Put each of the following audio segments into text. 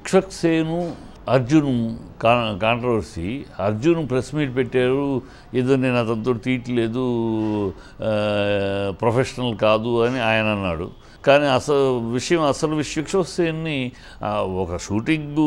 విక్షక్ సేను అర్జున్ కా controversy Arjun press meet పెట్టారు ఏదో నేను అతనితో తీయట్లేదు ఆ, ప్రొఫెషనల్ కాదు అని ఆయన అన్నాడు కానీ అసలు విషయం అసలు విక్షక్సేన్ని ఒక షూటింగ్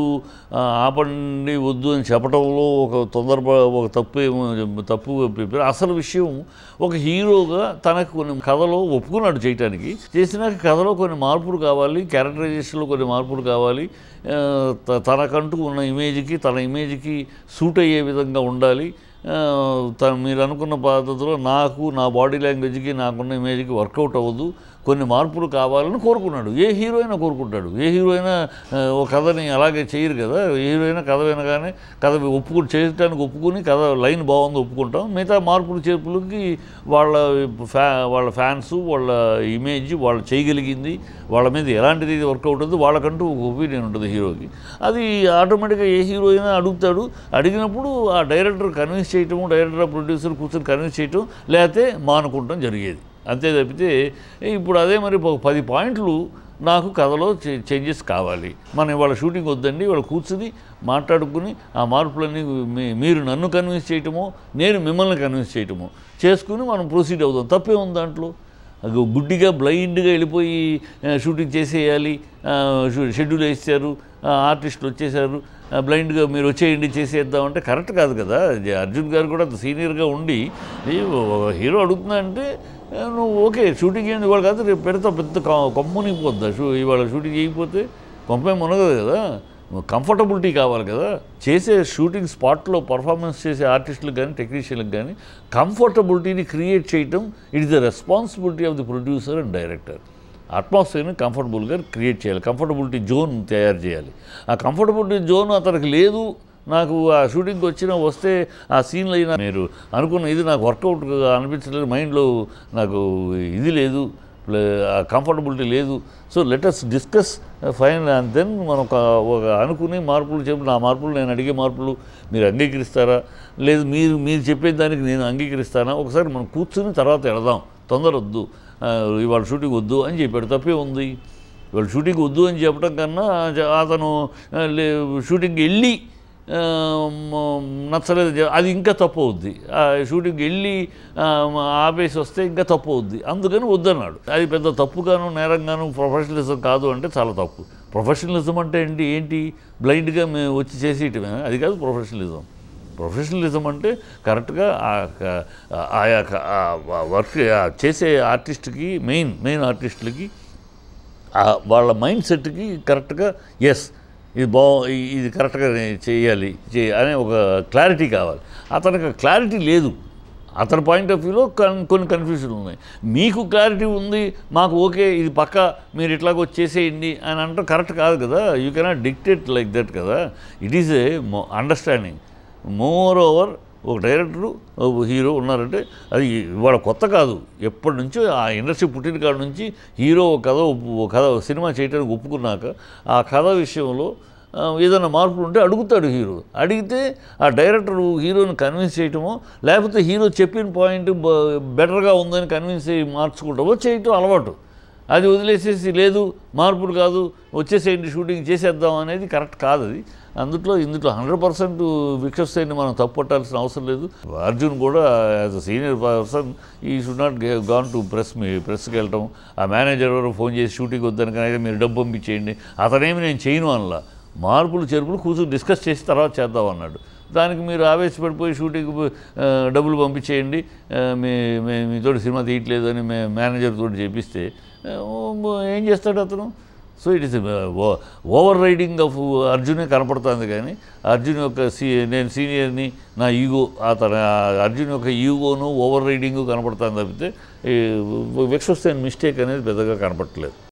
ఆపండి వద్దు అని చెప్పడంలో ఒక తొందరప ఒక తప్పు ఏమో తప్పు చెప్పారు అసలు విషయం ఒక హీరోగా తనకు కొన్ని కథలో ఒప్పుకున్నాడు చేయటానికి చేసినాక కథలో కొన్ని మార్పులు కావాలి క్యారెక్టరైజేషన్లో కొన్ని మార్పులు కావాలి ఆ, త- తనకంటూ ఉన్న ఇమేజ్కి తన ఇమేజ్కి సూట్ అయ్యే విధంగా ఉండాలి ఆ, త- మీరు అనుకున్న పద్ధతిలో నాకు నా బాడీ లాంగ్వేజ్కి నాకున్న ఇమేజ్కి వర్కౌట్ అవ్వదు కొన్ని మార్పులు కావాలని కోరుకున్నాడు ఏ హీరో అయినా కోరుకుంటాడు ఏ హీరో అయినా ఆ, ఒక కథని అలాగే చేయరు కదా ఏ హీరో అయినా కథ వినగానే కథ ఒప్పుకుని చేయడానికి ఒప్పుకుని కథ లైన్ బాగుంది ఒప్పుకుంటాం మిగతా మార్పులు చేర్పులకి వాళ్ళ ఫ్యా వాళ్ళ ఫ్యాన్స్ వాళ్ళ ఇమేజ్ వాళ్ళు చేయగలిగింది వాళ్ళ మీద ఎలాంటిది వర్కౌట్ అవుతుంది వాళ్ళకంటూ ఒక ఒపీనియన్ ఉంటుంది హీరోకి అది ఆటోమేటిక్గా ఏ హీరో అయినా అడుగుతాడు అడిగినప్పుడు ఆ డైరెక్టర్ కన్విన్స్ చేయటము డైరెక్టర్ ప్రొడ్యూసర్ కూర్చొని కన్విన్స్ చేయటం లేకపోతే మానుకుంటాం జరిగేది అంతే తప్పితే ఇప్పుడు అదే మరి ఒక పది పాయింట్లు నాకు కథలో చే- చేంజెస్ కావాలి మనం ఇవాళ షూటింగ్ వద్దండి ఇవాళ కూర్చుని మాట్లాడుకుని ఆ మార్పులన్నీ మీ- మీరు నన్ను కన్విన్స్ చేయటమో నేను మిమ్మల్ని కన్విన్స్ చేయటమో చేసుకుని మనం ప్రొసీడ్ అవుదాం తప్పే ఉంది దాంట్లో అది గుడ్డిగా బ్లైండ్గా వెళ్ళిపోయి ఆ, షూటింగ్ చేసేయాలి ఆ, షూ- షెడ్యూల్ వేసారు ఆర్టిస్టులు వచ్చేసారు ఆ, బ్లైండ్గా మీరు వచ్చేయండి చేసేద్దాం అంటే కరెక్ట్ కాదు కదా ఇది అర్జున్ గారు కూడా అంత సీనియర్గా ఉండి ఈ ఒక హీరో అడుగుతున్నా అంటే ఆ, నువ్వు ఓకే షూటింగ్ చేయండి ఇవాళ కాదు రేపు పెడతా పెద్ద కొమ్మనిపోద్దా షూ ఇవాళ షూటింగ్ చేయకపోతే కొంపే మునగదు కదా కంఫర్టబిలిటీ కావాలి కదా చేసే షూటింగ్ స్పాట్లో పర్ఫార్మెన్స్ చేసే ఆర్టిస్టులకు కానీ టెక్నీషియన్లకు కానీ కంఫర్టబిలిటీని క్రియేట్ చేయటం it is the responsibility of the producer and director అట్మాస్ఫియర్ని కంఫర్టబుల్గా క్రియేట్ చేయాలి కంఫర్టబులిటీ జోన్ తయారు చేయాలి ఆ కంఫర్టబులిటీ జోన్ అతనికి లేదు నాకు ఆ షూటింగ్కి వచ్చిన వస్తే ఆ సీన్లు అయినా మీరు అనుకున్న ఇది నాకు వర్కౌట్ అనిపించలేదు మైండ్లో నాకు ఇది లేదు కంఫర్టబిలిటీ లేదు so let us discuss fine and then మనం ఒక ఒక అనుకుని మార్పులు చెప్పి నా మార్పులు నేను అడిగే మార్పులు మీరు అంగీకరిస్తారా లేదు మీరు మీరు చెప్పే దానికి నేను అంగీకరిస్తానా ఒకసారి మనం కూర్చుని తర్వాత వెళదాం తొందర వద్దు ఆ, ఇవాళ షూటింగ్ వద్దు అని చెప్పాడు తప్పే ఉంది ఇవాళ షూటింగ్ వద్దు అని చెప్పడం కన్నా జ- అతను ఆ, లే షూటింగ్ వెళ్ళి ఆ, మ- నచ్చలేదు చె- అది ఇంకా తప్పు అవుద్ది ఆ షూటింగ్ వెళ్ళి ఆ, మ- ఆపేసి వస్తే ఇంకా తప్పు అవుద్ది అందుకని వద్దన్నాడు అది పెద్ద తప్పుగాను నేరంగాను ప్రొఫెషనలిజం కాదు అంటే చాలా తప్పు ప్రొఫెషనలిజం అంటే ఏంటి ఏంటి బ్లైండ్గా మేము వచ్చి చేసేయటమే అది కాదు ప్రొఫెషనలిజం ప్రొఫెషనలిజం అంటే కరెక్ట్గా ఆ క- ఆయా క- ఆ వర్క్ ఆ చేసే ఆర్టిస్ట్కి మెయిన్ మెయిన్ ఆర్టిస్టులకి ఆ వాళ్ళ మైండ్ సెట్కి కరెక్ట్గా ఎస్ ఇది బా ఇ- ఇది కరెక్ట్గా నేను చేయాలి చే అనే ఒక క్లారిటీ కావాలి అతనికి క్లారిటీ లేదు అతని పాయింట్ ఆఫ్ వ్యూలో కన్- కొన్ని కన్ఫ్యూజన్ ఉన్నాయి మీకు క్లారిటీ ఉంది మాకు ఓకే ఇది పక్క మీరు ఇట్లాగ వచ్చేసేయండి అని అంటే కరెక్ట్ కాదు కదా you cannot dictate like that కదా it is a understanding more over ఒక డైరెక్టరు ఒక హీరో ఉన్నారంటే అది ఇవాళ కొత్త కాదు ఎప్పటి నుంచో ఆ ఇండస్ట్రీ పుట్టిన కాడ నుంచి హీరో ఒక కథ ఒప్పు- ఒక కథ సినిమా చేయడానికి ఒప్పుకున్నాక ఆ కథ విషయంలో ఆ, ఏదైనా మార్పులు ఉంటే అడుగుతాడు హీరో అడిగితే ఆ డైరెక్టర్ హీరోని కన్విన్స్ చేయటమో లేకపోతే హీరో చెప్పిన పాయింట్ బెటర్గా ఉందని కన్విన్స్ అయ్యి మార్చుకుంటామో చేయటం అలవాటు అది వదిలేసేసి లేదు మార్పులు కాదు వచ్చేసేయండి షూటింగ్ చేసేద్దాం అనేది కరెక్ట్ కాదు అది అందుట్లో ఇందులో హండ్రెడ్ పర్సెంట్ విక్షస్థాయిని మనం తప్పట్టాల్సిన అవసరం లేదు అర్జున్ కూడా as a senior person he should not gone to press meet ప్రెస్కి వెళ్ళటం ఆ మేనేజర్ ఎవరు ఫోన్ చేసి షూటింగ్ వద్దని కానీ మీరు డబ్బు పంపించేయండి అతనేమి నేను చేయను అనలా మార్పులు చేర్పులు కూర్చొని డిస్కస్ చేసి తర్వాత చేద్దాం అన్నాడు దానికి మీరు ఆవేశపడిపోయి షూటింగ్ ఆ, డబ్బులు పంపించేయండి ఆ, మీ మీ- మీతోటి సినిమా తీయట్లేదు అని మే మేనేజర్ తోటి చెప్పిస్తే ఆ, ఓ- ఏం చేస్తాడు అతను so it is overriding of అర్జునే కనపడుతుంది కానీ అర్జున్ యొక్క సీ నేను సీనియర్ని నా ఈగో అతను అర్జున్ యొక్క ఈగోను ఓవర్ రైడింగ్ కనపడుతుంది తప్పితే విక్షొస్తే మిస్టేక్ అనేది పెద్దగా కనపడట్లేదు